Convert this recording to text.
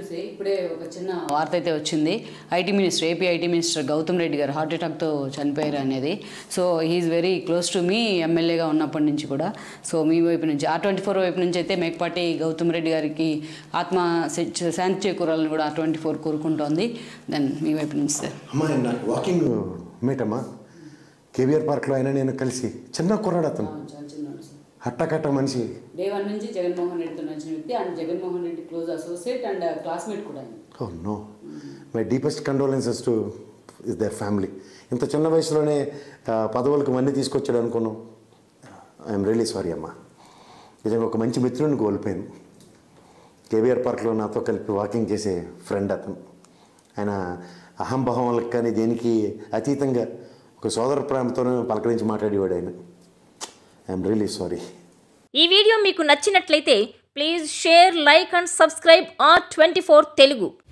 నమస్తే ఇప్పుడే ఒక చిన్న వార్త అయితే వచ్చింది IT minister AP IT minister Gautham Reddy garu heart అటాక్తో చనిపోయారు అనేది so he is very close to me ఎమ్మెల్యేగా ఉన్నప్పటి నుంచి కూడా సో మీ వైపు నుంచి ఆర్ ట్వంటీ ఫోర్ వైపు నుంచి అయితే మేకపాటి గౌతమ్ రెడ్డి గారికి ఆత్మ శ- శాంతి చేకూరాలని కూడా ఆర్ ట్వంటీ ఫోర్ కోరుకుంటోంది దెన్ మీ వైపు నుంచి సార్ అమ్మా నాకు వాకింగ్ మేట్ అమ్మా కేవీఆర్ పార్క్లో అయినా నేను కలిసి చిన్న కుర్రాడు అతను చాలా చిన్నవాడు సార్ హట్టకట్ట మనిషి డే వన్ నుంచి జగన్మోహన్ రెడ్డితో నచ్చిన వ్యక్తి and Jaganmohan Reddy close associate and classmate కూడా ఆయన oh no my deepest condolences to is their family ఇంత చిన్న వయసులోనే ఆ, పదవులకు మన్ని తీసుకొచ్చాడు అనుకున్నాం ఐఎమ్ రియలీ సారీ అమ్మా నిజంగా ఒక మంచి మిత్రుడిని కోల్పోయాను కేవీఆర్ పార్క్లో నాతో కలిపి వాకింగ్ చేసే ఫ్రెండ్ అతను ఆయన అహంభావాలకు కానీ దేనికి అతీతంగా ఒక సోదర ప్రేమతోనే పలకరించి మాట్లాడేవాడు ఆయన ఐఎమ్ రియలీ సారీ ఈ వీడియో మీకు నచ్చినట్లయితే please share like and subscribe R twenty Telugu